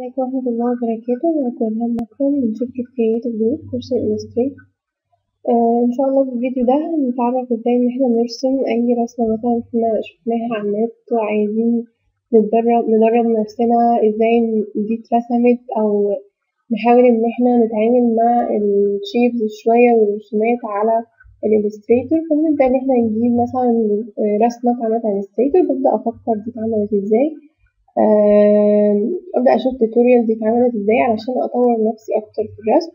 عليكم ورحمة الله وبركاته معاكم إلهام مكرم من شركة كرييتيف جروب كورس الإلستريت آه إن شاء الله في الفيديو ده هنتعرف ازاي إن احنا نرسم أي رسمة مثلا احنا شفناها على النت وعايزين نتدرب ندرب نفسنا ازاي دي اترسمت أو نحاول إن احنا نتعامل مع الشيبز شوية والرسومات على الإلستريتور فبنبدأ إن احنا نجيب مثلا رسمة اتعملت على الإلستريتور ببدأ أفكر دي اتعملت ازاي أبدأ أشوف توتوريال دي اتعملت ازاي علشان أطور نفسي أكتر في الرسم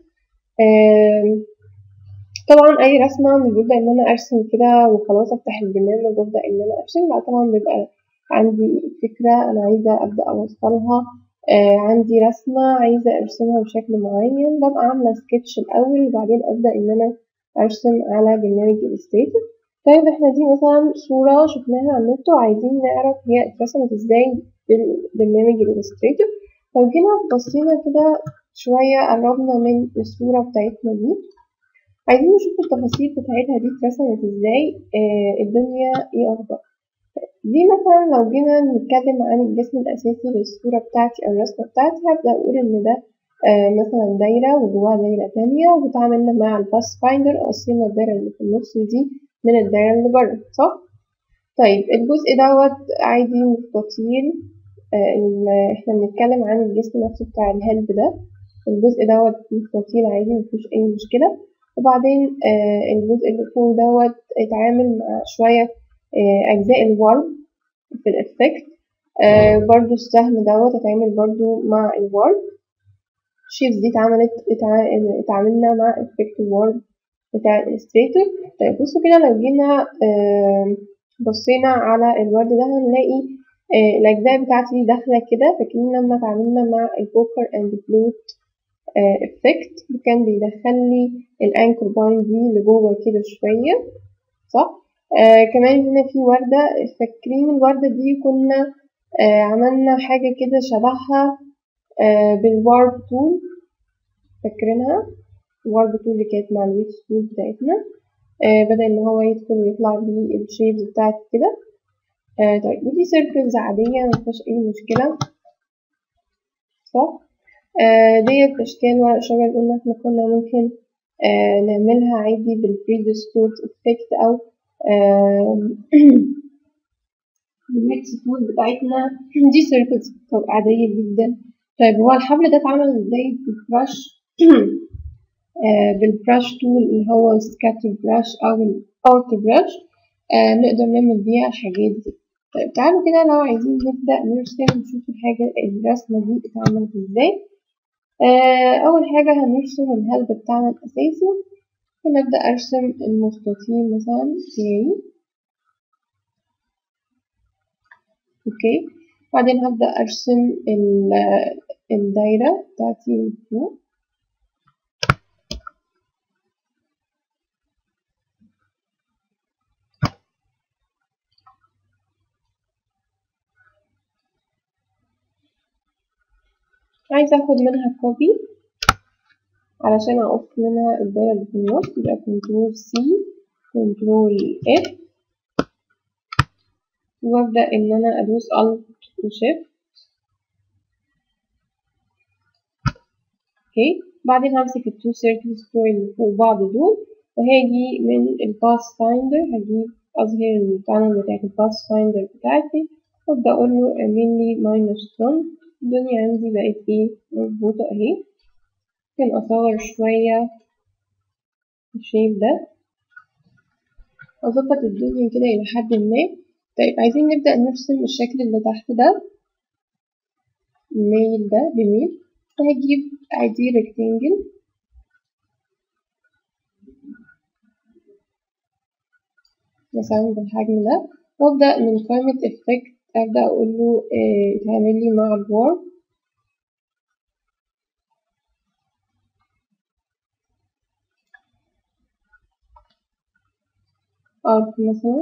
طبعا أي رسمة مش ببدأ إن أنا أرسم كده وخلاص أفتح البرنامج وأبدأ إن أنا أرسم لأ طبعا بيبقى عندي فكرة أنا عايزة أبدأ أوصلها عندي رسمة عايزة أرسمها بشكل معين ببقى عاملة سكتش الأول وبعدين أبدأ إن أنا أرسم على برنامج إلستريتور طيب احنا دي مثلا صورة شفناها على النت وعايزين نعرف هي اترسمت ازاي بالبرنامج الإلستريتور لو جينا بصينا كده شوية قربنا من الصورة بتاعتنا دي عايزين نشوف التفاصيل بتاعتها دي اترسمت ازاي آه الدنيا ايه أخبار دي مثلا لو جينا نتكلم عن الجسم الأساسي للصورة بتاعتي أو الرسمة بتاعتي هبدأ أقول إن ده آه مثلا دايرة وجواها دايرة تانية وتعاملنا مع الباس فايندر قصينا الدايرة اللي في النص دي من الدايرة اللي بره صح؟ طيب الجزء دوت عادي مستطيل آه احنا بنتكلم عن الجسم نفسه بتاع الهلب ده الجزء دوت مستطيل عادي مفيهوش أي مشكلة وبعدين آه الجزء اللي فوق دوت اتعامل مع شوية آه أجزاء الورب في الإفكت برضو السهم دوت اتعامل برضو مع الورب الشيبس دي اتعملت اتعاملنا مع إفكت الورب بتاع الإلستريتور طيب بصوا كده لو جينا بصينا على الورد ده هنلاقي الأجزاء بتاعتي دي داخلة كده فاكرين لما اتعاملنا مع البوكر أند فلوت إفكت كان بيدخل لي الأنكر بوينت دي لجوه كده شوية صح؟ آه كمان هنا في وردة فاكرين الوردة دي كنا آه عملنا حاجة كده شبهها آه بالوارب تول فاكرينها الوارب تول اللي كانت مع الويتش تول بتاعتنا آه بدأ إن هو يدخل ويطلع بالشيبز بتاعتي كده آه طيب ودي سيركلز عادية مفيهاش أي مشكلة صح آه ديت أشكال ورق شجر قلنا احنا كنا ممكن آه نعملها عادي بالفري ديستورت افكت أو الميكس تول بتاعتنا دي سيركلز عادية جدا طيب هو الحبل ده اتعمل ازاي بالبرش آه بالبرش تول اللي هو سكاتر براش أو الأوت براش آه نقدر نعمل بيها الحاجات دي طيب تعالوا كده لو عايزين نبدأ نرسم نشوف الحاجة الرسمة دي اتعملت ازاي آه أول حاجة هنرسم الهلب بتاعنا الأساسي ونبدأ أرسم المستطيل مثلا بتاعي أوكي بعدين هبدأ أرسم الدايرة بتاعتي من فوق عايزة أخد منها كوبي علشان أقص منها الدايرة اللي في النص يبقى كنترول سي كنترول اف وأبدأ إن أنا أدوس ألت وشيفت اوكي بعدين همسك التو سيركلز بتوعي اللي فوق بعض دول وهاجي من الباس فايندر هجيب أظهر البانل بتاعت الباس فايندر بتاعتي وأبدأ أقول له اعمل لي ماينس 1 الدنيا عندي بقت ايه مظبوطة اهي ممكن أصغر شوية الشيب ده أظبط الدنيا كده إلى حد ما طيب عايزين نبدأ نرسم الشكل اللي تحت ده الميل ده بميل فهجيب عادي ريكتانجل مثلا بالحجم ده وأبدأ من قائمة إفكت أبدأ أقول له اتعمل لي مع الوارب ارك مثلا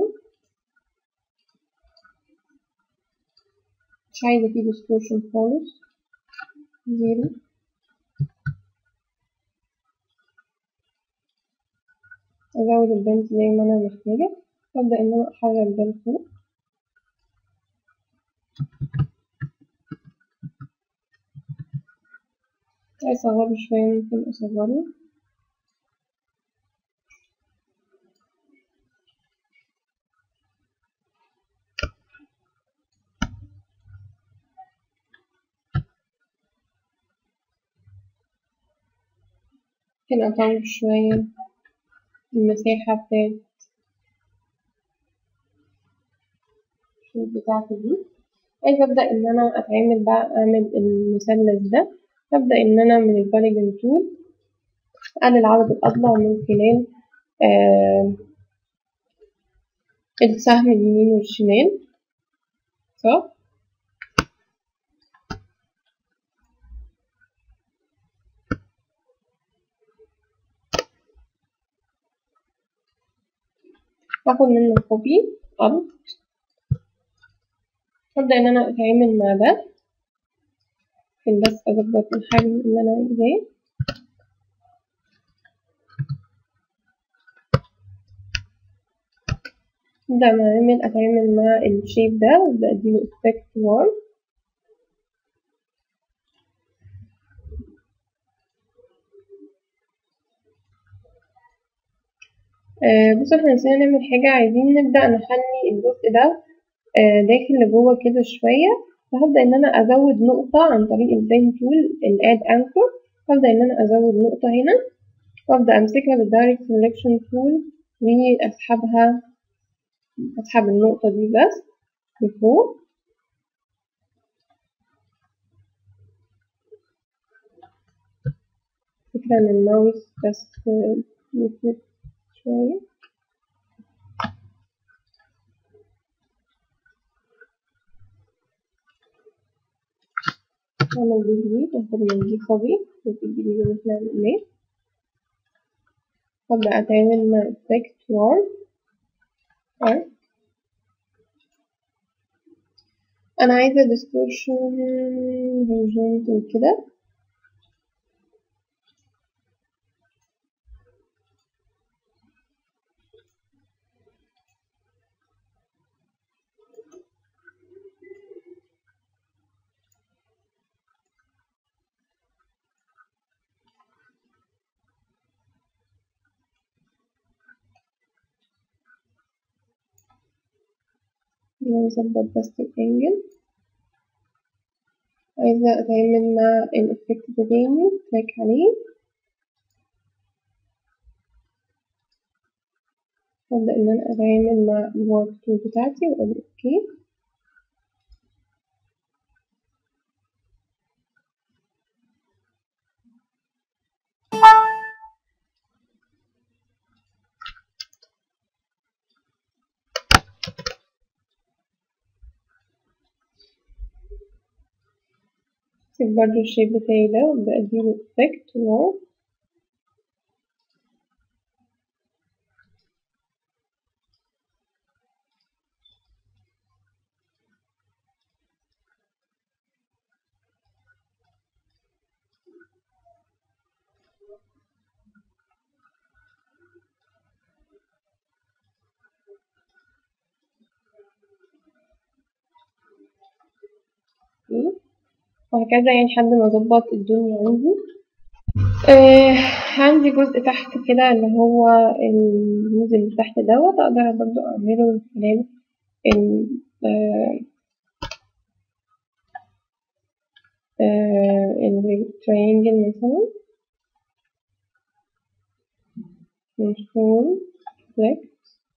مش عايزة فيه distortion خالص زيرو أزود البنت زي ما أنا محتاجة وأبدأ إن أنا أحرك ده لفوق عايز أصغره شوية ممكن أصغره ممكن أطول شوية المساحة بتاعت بتاعتي دي عايزة أبدأ إن أنا أتعامل بقى أعمل المثلث ده هبدأ إن أنا من البوليجون تول أقلل عدد الأضلاع من خلال آه السهم اليمين والشمال صح هاخد منه كوبي أرض هبدأ إن أنا أتعامل مع ده ممكن بس أظبط الحجم اللي أنا عايزاه نبدأ نعمل أتعامل مع الشيب ده وأبدأ أديله effect warm آه بصوا احنا نسينا نعمل حاجة عايزين نبدأ نخلي الجزء ده آه داخل لجوه كده شوية فهبدأ إن أنا أزود نقطة عن طريق البين تول الاد انكر هبدأ إن أنا أزود نقطة هنا وأبدأ أمسكها بالدايركت سelection تول وأسحبها أسحب النقطة دي بس لفوق فكرة إن الماوس بس يفلت شوية أعمل ديليت وأخد من دي كوبي والديليت اللي احنا عملناه وأبدأ أتعامل مع effect warm art أنا عايزة distortion horizontal كده نظبط بس الانجل عايزة أتعامل مع الإفكت ده تاني كليك عليه وأبدأ إن أنا أتعامل مع الورك تول بتاعتي وأقول أوكي أسيب برضه الشيب بتاعي ده وأبدأ أديله إفكت واو وهكذا يعني لحد ما أظبط الدنيا عندي آه عندي جزء تحت كده اللي هو الجزء اللي تحت دوت أقدر برضه أعمله من خلال ال آه آه الترينجل مثلا control select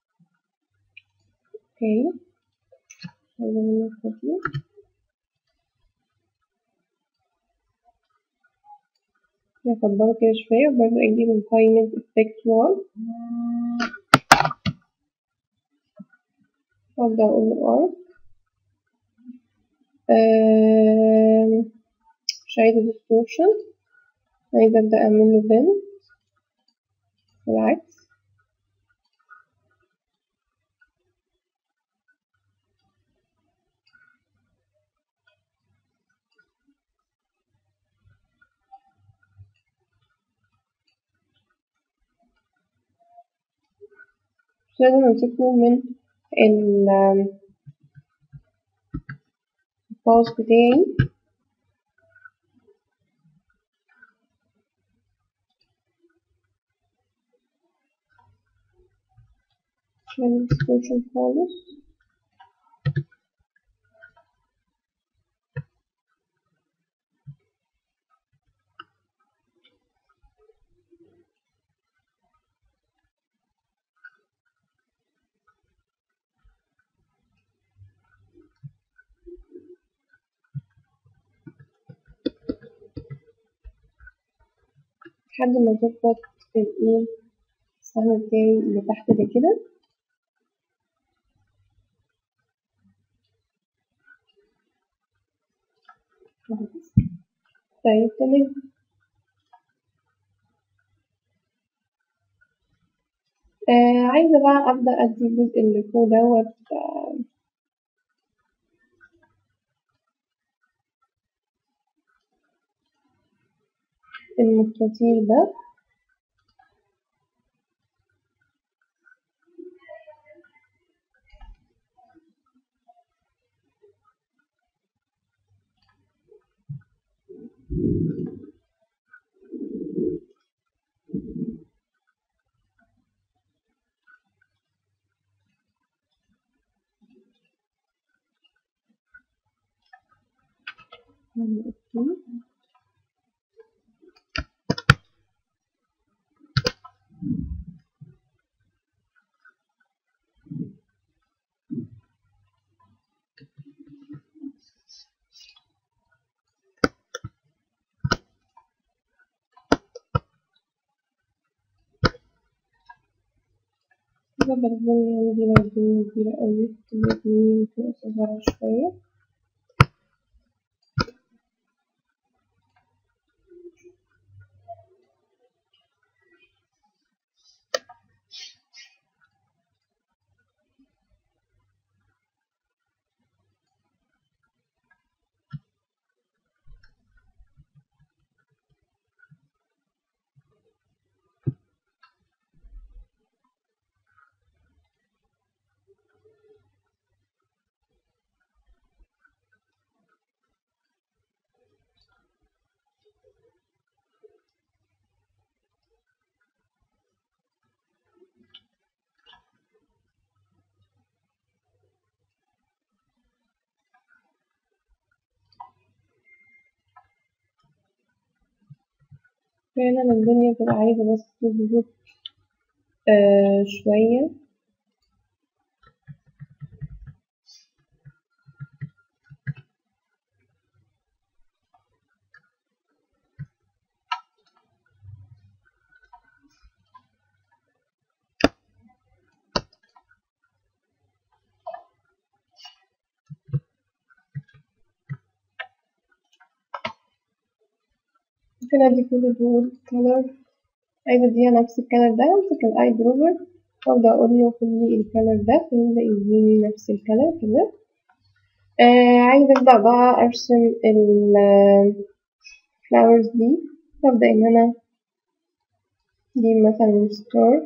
اوكي هذا من الخطوة نكبره كده شوية وبرضه أجيب القائمة effect wall وأبدأ أقول له arc مش عايزة distortion عايزة أبدأ أعمل له bend بالعكس مش لازم امسكه من ال الباوس بتاعي distortion خالص لحد ما اظبط الايه السهم بتاعي اللي تحت ده كده طيب تمام آه عايزة بقى أبدأ أدي الجزء اللي فوق دوت آه المستطيل ده اوكي أظبط الدنيا عندي لو الدنيا كبيرة أوي الدنيا ممكن أصغرها شوية فعلا الدنيا بتبقى عايزة بس تظبط آه شوية ممكن أدي كل دول كلر عايزة أديها نفس الكلر ده أمسك الأي دروبر وأبدأ أقول له خد لي الكلر ده فيبدأ يديني نفس الكلر كده آه عايزة أبدأ بقى أرسم الفلاورز دي فأبدأ إن أنا أجيب مثلا ستار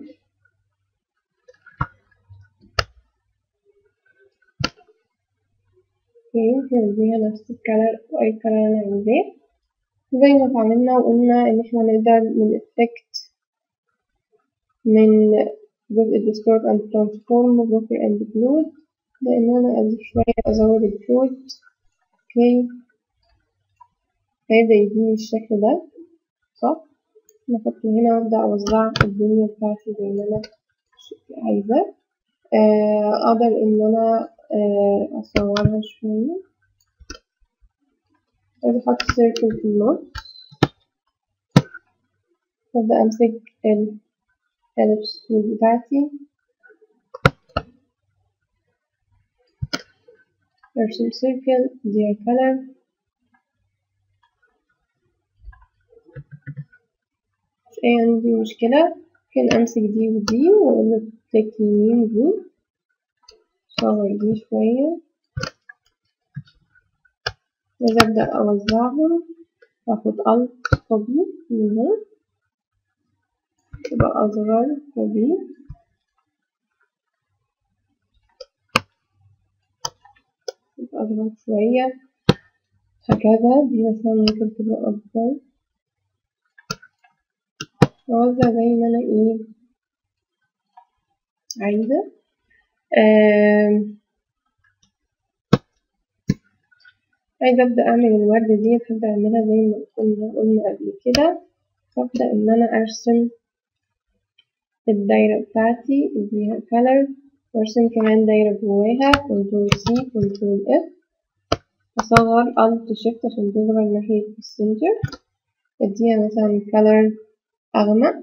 اوكي نديها نفس الكلر وأي كلر أنا عايزاه زي ما اتعاملنا وقلنا إن احنا نقدر من effect من جزء distort and transform buffer and float لأن أنا أضيف شوية أزود الفلوت اوكي هيبدأ يديني الشكل ده صح نحطه هنا وأبدأ أوزع الدنيا بتاعتي زي ما أنا عايزة آه أقدر إن أنا آه أصورها شوية عايزة أحط سيركل في النص وأبدأ أمسك ال ellipse tool بتاعتي أرسم سيركل أديها color مش أي عندي مشكلة ممكن أمسك دي ودي وأقول له كليك يمين دي أصغر دي شوية عايزة أبدأ أوزعهم وآخد Alt copy من هنا تبقى أصغر copy تبقى أصغر شوية هكذا دي مثلا ممكن تبقى أكبر وأوزع زي ما أنا إيه عايزة آم، عايزة أبدأ أعمل الوردة دي هبدأ أعملها زي ما كنا قلنا قبل كده وأبدأ إن أنا أرسم الدايرة بتاعتي أديها color وأرسم كمان دايرة جواها كنترول سي كنترول اف أصغر الت شيفت عشان تظهر ناحية السنتر أديها مثلا color أغمق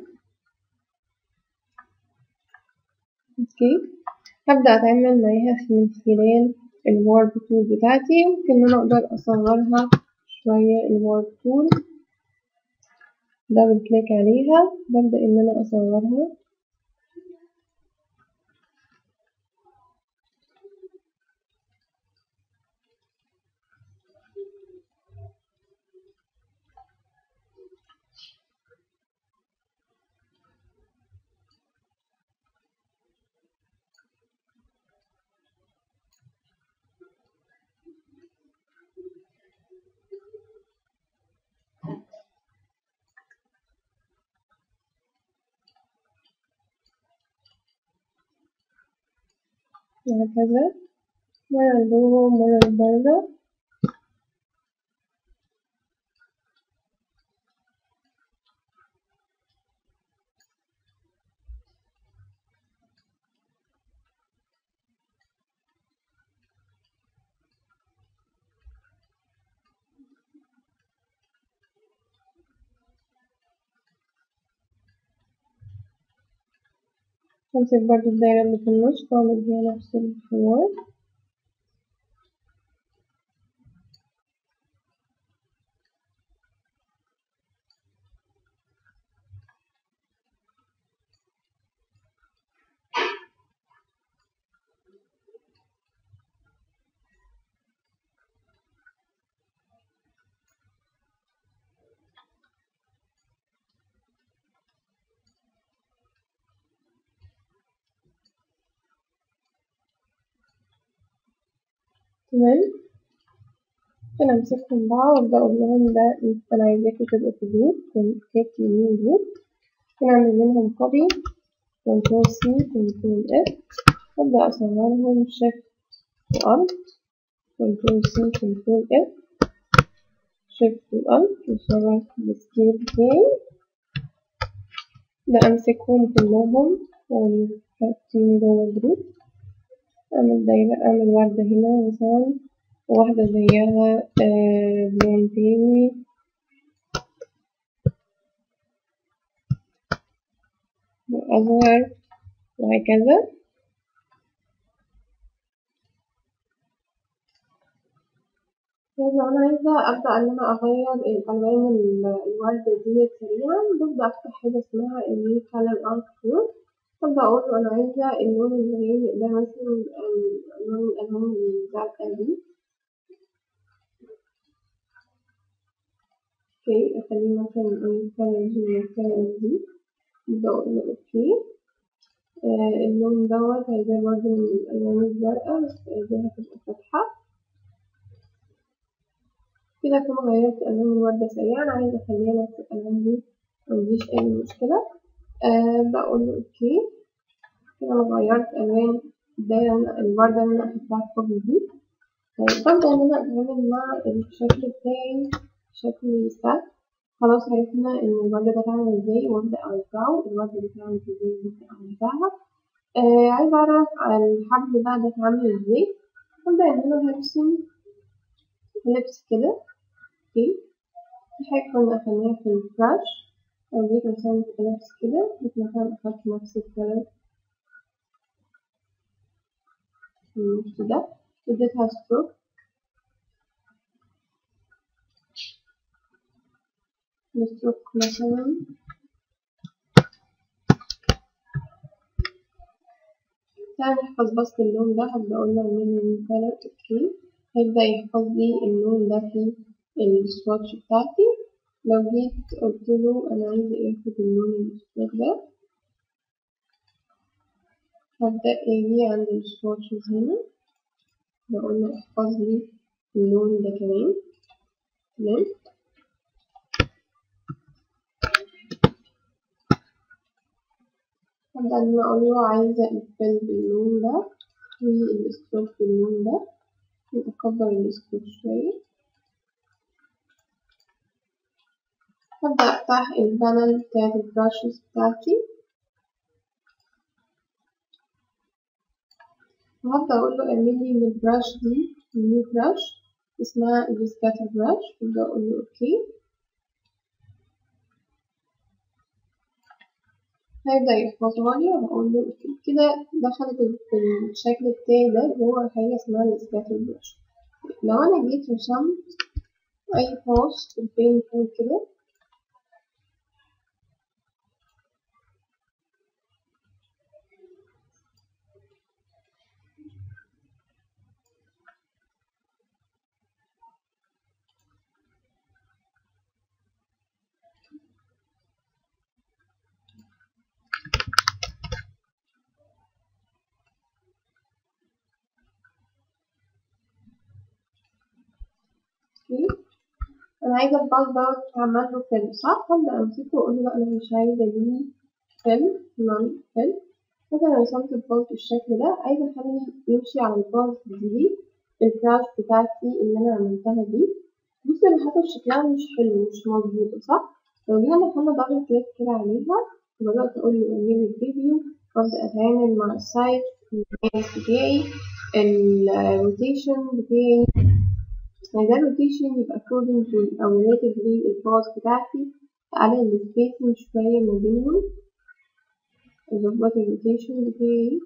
اوكي هبدأ أتعامل معاها من خلال الوارب تول بتاعتي ممكن إن أنا أقدر أصغرها شوية الوارب تول دبل كليك عليها ببدأ إن أنا أصغرها وهكذا مرة لجوه ومرة لبره همسك برضو الدايرة اللي في النص وأعمل بيها نفس الحوار تمام أنا أمسكهم بقى وأبدأ أقول لهم ده أنا عايزاكوا تبقوا في جروب كونتاكت يمين جروب ونعمل منهم كوبي كنترول سي كنترول اف وأبدأ أصغرهم شيفت وألت كنترول سي كنترول اف شيفت وألت وأصغر السكيل بتاعي ده أمسكهم كلهم وأحطهم جوا الجروب أعمل دايرة أعمل وردة هنا مثلا وواحدة زيها آه بلون تاني وأصغر وهكذا طيب لو أنا عايزة أبدأ إن أنا أغير الألوان ال- الوردة ديت سريعا ببدأ أفتح حاجة اسمها النيو كالر ارت تول أبدأ أقول له أنا عايزة اللون الغامق ده مثلا آه، لون الألوان الزرقاء دي اوكي اخليه مثلا ايه كلر دي كلر دي ابدا اقول له اوكي آه اللون دوت عايزاه برضه من الالوان الزرقاء بس عايزاها تبقى فاتحة كده اكون غيرت الوان الوردة سريعا عايزة اخليها نفس الالوان دي مفيش اي مشكلة آه بقول له اوكي كده انا غيرت الوان الدايرة الوردة اللي انا احطها فوق دي طيب ببدأ ان انا اتعامل مع الشكل بتاعي بشكل سهل خلاص عرفنا ان الوردة ده اتعمل ازاي وابدأ اوزعه الوردة دي اتعملت ازاي وابدأ اوزعها آه عايزة اعرف الحبل بقى ده اتعمل ازاي هبدأ ان انا هرسم لبس كده اوكي في حاجة كنا اخدناها في الفراش لو جيت رسمت لبس كده جيت مثلا اخدت نفس الكلر في النص ده اديتها ستروك الستروك مثلا تعالى نحفظ بس اللون ده هبدأ أقول له اعمل لي كلر اوكي هيبدأ يحفظ لي اللون ده في السواتش بتاعتي لو جيت قلت له أنا عايزة آخد اللون الأسود ده هبدأ أجي عند السواتشز هنا بقول له احفظ لي اللون ده كمان تمام هبدأ إن أنا أقول له عايزة أقفل باللون ده والستروك باللون ده نكبر الستروك شوية هبدأ أفتح البانل بتاعت البراشز بتاعتي وهبدأ أقول له اعمل لي من البراش دي نيو براش اسمها السكاتر براش وابدأ أقول له أوكي هيبدأ يحفظها لي وهقول له أوكي كده دخلت في الشكل بتاعي ده اللي هو حاجة اسمها السكاتر براش لو أنا جيت رسمت أي باص في البين تول كده اوكي انا عايزه الباص دوت اعمل له فيلم صح هبدا امسكه واقول له لا انا مش عايزه ليه فيلم نون فيلم مثلا رسمت الباص بالشكل ده عايزه اخلي يمشي على الباص دي الكراش بتاعتي اللي انا عملتها دي بص اللي حصل شكلها مش حلو مش مظبوطه صح لو جينا دخلنا دبل كليك كده عليها وبدات اقول له اعمل لي بريفيو وابدا اتعامل مع السايت بتاعي الروتيشن بتاعي ده الروتيشن يبقى according to أو relative للباص بتاعتي أقلل السبيسنج شوية ما بينهم أظبط الروتيشن بتاعي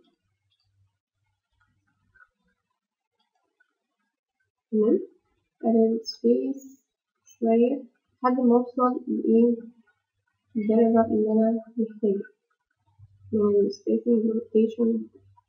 تمام أقلل السبيس شوية لحد ما أوصل لإيه الدرجة اللي أنا محتاجها من السبيسنج والروتيشن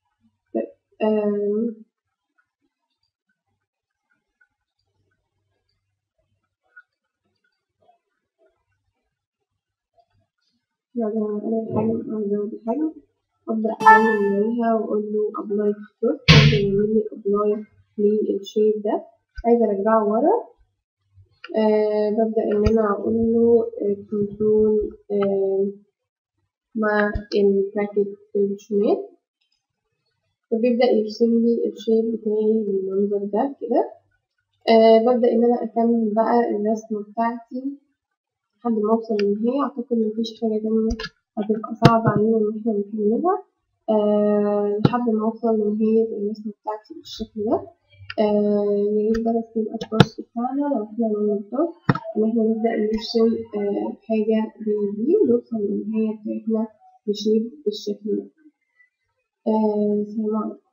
بعد ما أقلل الحجم أو أزود الحجم أبدأ أعمل عليها وأقول له أبلاي ستوك يبدأ يعمل لي أبلاي للشيب ده عايزة أرجعه ورا أه ببدأ إن أنا أقول له كنترول أه مع البراكت الشمال فبيبدأ يرسم لي الشيب بتاعي بالمنظر ده كده أه ببدأ إن أنا أكمل بقى الرسمة بتاعتي لحد ما أوصل للنهاية أعتقد مفيش حاجة تانية هتبقى صعبة علينا إن احنا نكملها أه لحد ما أوصل لنهاية الرسمة بتاعتي بالشكل ده أه ياريت ده بس يبقى الكورس بتاعنا لو احنا نقدر إن احنا نبدأ نرسم أه حاجة زي دي ونوصل للنهاية بتاعتنا بشيب بالشكل ده. أه سلام عليكم.